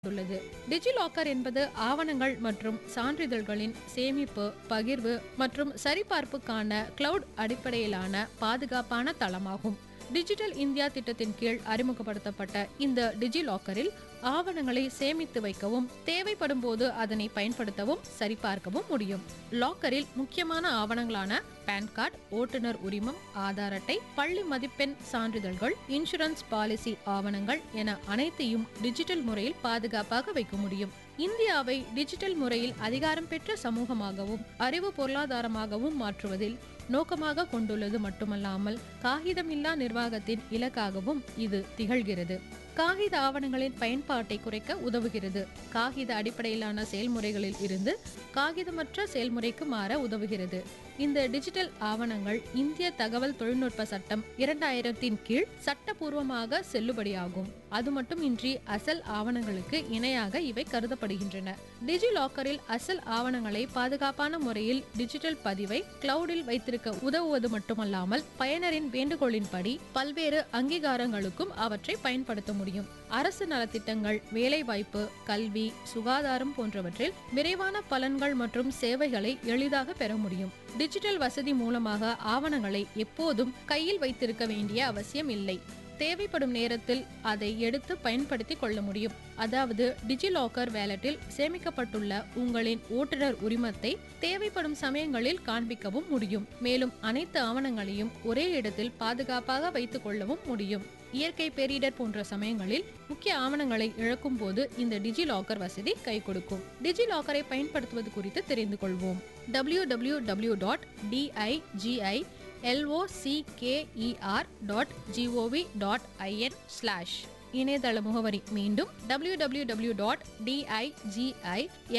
உள்ளது டிஜிலாக்கர் என்பது ஆவணங்கள் மற்றும் சான்றிதழ்களின் சேமிப்பு பகிர்வு மற்றும் சரிபார்ப்புக்கான கிளவுட் அடிப்படையிலான பாதுகாப்பான தளமாகும் டிஜிட்டல் இந்தியா திட்டத்தின் கீழ் அறிமுகப்படுத்தப்பட்ட இந்த டிஜிலாக்கரில் ஆவணங்களை சேமித்து வைக்கவும் தேவைப்படும் போது அதனை பயன்படுத்தவும் சரிபார்க்கவும் முடியும் லாக்கரில் முக்கியமான ஆவணங்களான பான் கார்டு ஓட்டுநர் உரிமம் ஆதார் அட்டை பள்ளி மதிப்பெண் சான்றிதழ்கள் இன்சூரன்ஸ் பாலிசி ஆவணங்கள் என அனைத்தையும் டிஜிட்டல் முறையில் பாதுகாப்பாக வைக்க முடியும் இந்தியாவை டிஜிட்டல் முறையில் அதிகாரம் பெற்ற சமூகமாகவும் அறிவு பொருளாதாரமாகவும் மாற்றுவதில் நோக்கமாக கொண்டுள்ளது மட்டுமல்லாமல் காகிதமில்லா நிர்வாகத்தின் இலக்காகவும் இது திகழ்கிறது காகித ஆவணங்களின் பயன்பாட்டை குறைக்க உதவுகிறது காகித அடிப்படையிலான செயல்முறைகளில் இருந்து காகிதமற்ற செயல்முறைக்கு மாற உதவுகிறது இந்த டிஜிட்டல் ஆவணங்கள் இந்திய தகவல் தொழில்நுட்ப சட்டம் இரண்டாயிரத்தின் கீழ் சட்டபூர்வமாக செல்லுபடியாகும் அது மட்டுமின்றி அசல் ஆவணங்களுக்கு இணையாக இவை கருதப்படுகின்றன டிஜி லாக்கரில் அசல் ஆவணங்களை பாதுகாப்பான முறையில் டிஜிட்டல் பதிவை கிளவுடில் வைத்திருக்க உதவுவது மட்டுமல்லாமல் பயனரின் வேண்டுகோளின்படி பல்வேறு அங்கீகாரங்களுக்கும் அவற்றை பயன்படுத்த முடியும் அரசு நலத்திட்டங்கள் வேலைவாய்ப்பு கல்வி சுகாதாரம் போன்றவற்றில் விரைவான பலன்கள் மற்றும் சேவைகளை எளிதாக பெற முடியும் டிஜிட்டல் வசதி மூலமாக ஆவணங்களை எப்போதும் கையில் வைத்திருக்க வேண்டிய அவசியம் இல்லை தேவைப்படும் நேரத்தில் அதை எடுத்து பயன்படுத்தி கொள்ள முடியும் அதாவது டிஜிலாக்கர் வேலட்டில் சேமிக்கப்பட்டுள்ள உங்களின் ஓட்டுநர் உரிமத்தை தேவைப்படும் சமயங்களில் காண்பிக்கவும் முடியும் மேலும் அனைத்து ஆவணங்களையும் ஒரே இடத்தில் பாதுகாப்பாக வைத்துக் கொள்ளவும் முடியும் இயற்கை பேரிடர் போன்ற சமயங்களில் முக்கிய ஆவணங்களை இழக்கும் போது இந்த டிஜிலாக்கர் வசதி கை கொடுக்கும் டிஜிலாக்கரை பயன்படுத்துவது குறித்து தெரிந்து கொள்வோம் W W W dot DIGI LOCKER dot GOV dot IN slash இணையதள முகவரி மீண்டும் W W W dot DIGI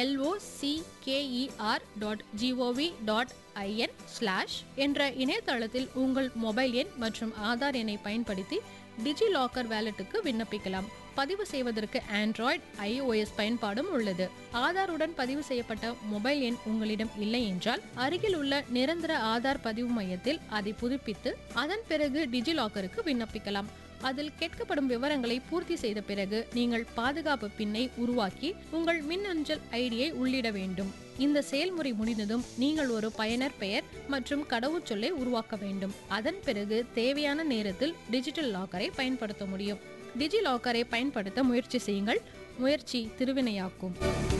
LOCKER dot GOV dot IN slash என்ற இணையதளத்தில் உங்கள் மொபைல் எண் மற்றும் ஆதார் எண்ணை பயன்படுத்தி டிஜிலாக்கர் வேலட்டுக்கு விண்ணப்பிக்கலாம் பதிவு செய்வதற்கு ஆண்ட்ராய்டு ஐஓஎஸ் பயன்பாடும் உள்ளது ஆதாருடன் பதிவு செய்யப்பட்ட மொபைல் எண் உங்களிடம் இல்லை என்றால் அருகில் உள்ள நிரந்தர ஆதார் பதிவு மையத்தில் அதை புதுப்பித்து அதன் பிறகு டிஜிலாக்கருக்கு விண்ணப்பிக்கலாம் அதில் கேட்கப்படும் விவரங்களை பூர்த்தி செய்த பிறகு நீங்கள் பாதுகாப்பு பின்னை உருவாக்கி உங்கள் மின்னஞ்சல் ஐடியை உள்ளிட வேண்டும் இந்த செயல்முறை முடிந்ததும் நீங்கள் ஒரு பயனர் பெயர் மற்றும் கடவுச்சொல்லை உருவாக்க வேண்டும் அதன் பிறகு தேவையான நேரத்தில் டிஜிட்டல் லாக்கரை பயன்படுத்த முடியும் டிஜி லாக்கரை பயன்படுத்த முயற்சி செய்யுங்கள் முயற்சி திருவினையாக்கும்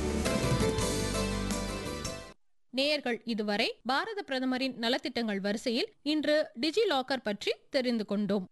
நேயர்கள் இதுவரை பாரத பிரதமரின் நலத்திட்டங்கள் வரிசையில் இன்று டிஜி லாக்கர் பற்றி தெரிந்து கொண்டோம்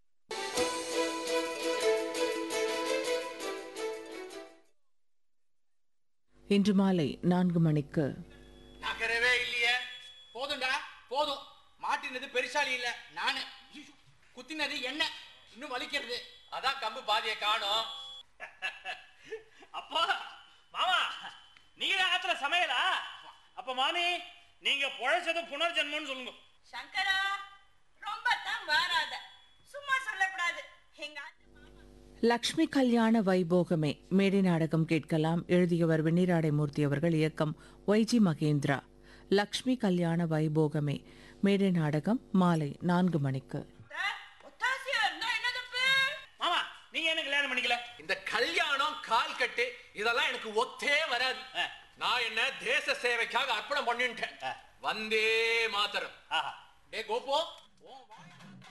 இன்று மாலை நான்கு மணிக்கு நகரவே இல்லையே போதும்டா போதும் மாட்டினது பெருசாலி இல்ல நானு ஐயோ, குத்தினது என்ன இன்னும் வலிக்கிறது அதான் கம்பு பாதியை காணோம் அப்பா மாமா நீங்க ஆத்துல சமையலா அப்ப மாமி நீங்க பொழைச்சது புனர்ஜென்மம்னு சொல்லுங்க சங்கரா ரொம்ப தான் வாராத சும்மா சொல்லக்கூடாது எங்க ஆத்து மாமா லக்ஷ்மி கல்யாண வைபோகமே மேடை நாடகம் கேட்கலாம் எழுதியவர் வெண்ணிராடை மூர்த்தி அவர்கள் இயக்கம் ஒய்ஜி மகேந்திரா லக்ஷ்மி கல்யாண வைபோகமே மேடை நாடகம் மாலை நான்கு மணிக்கு அத்தை, ஒத்தாசையா இருந்தா என்ன தப்பு மாமா நீங்க என்ன கல்யாணம் பண்ணிக்கல இந்த கல்யாணம் கால் கட்டு இதெல்லாம் எனக்கு ஒத்தே வராது ஆ. நான் என்ன தேச சேவைக்காக அர்ப்பணம் பண்ணிட்டேன் ஆ. வந்தே மாத்தரம் ஆஹா டே கோபோ உன் வா-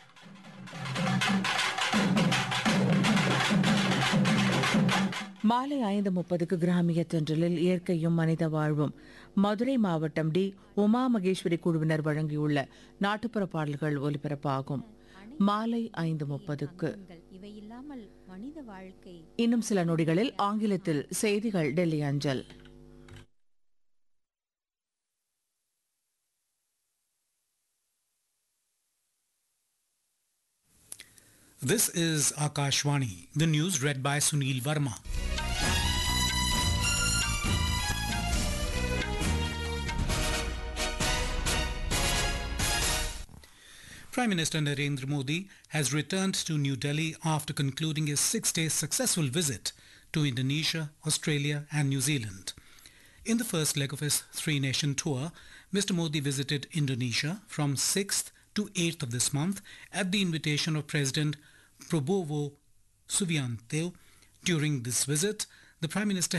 மாலை ஐந்து முப்பதுக்கு கிராமிய தென்றலில் இயற்கையும் மனித வாழ்வும் மதுரை மாவட்டம் டி உமா மகேஸ்வரி குழுவினர் வழங்கியுள்ள நாட்டுப்புற பாடல்கள் ஒலிபரப்பாகும் மாலை ஐந்து முப்பதுக்கு அனுபவங்கள் இவை இல்லாமல் மனித வாழ்க்கை இன்னும் சில நொடிகளில் ஆங்கிலத்தில் செய்திகள் டெல்லி அஞ்சல் This is Akashvani, the news read by Sunil Verma. Prime Minister Narendra Modi has returned to New Delhi after concluding his six day successful visit to Indonesia, Australia, and New Zealand. In the first leg of his three nation tour, Mr. Modi visited Indonesia from 6th to 8th of this month at the invitation of President Prabowo Subianto. During this visit, the Prime Minister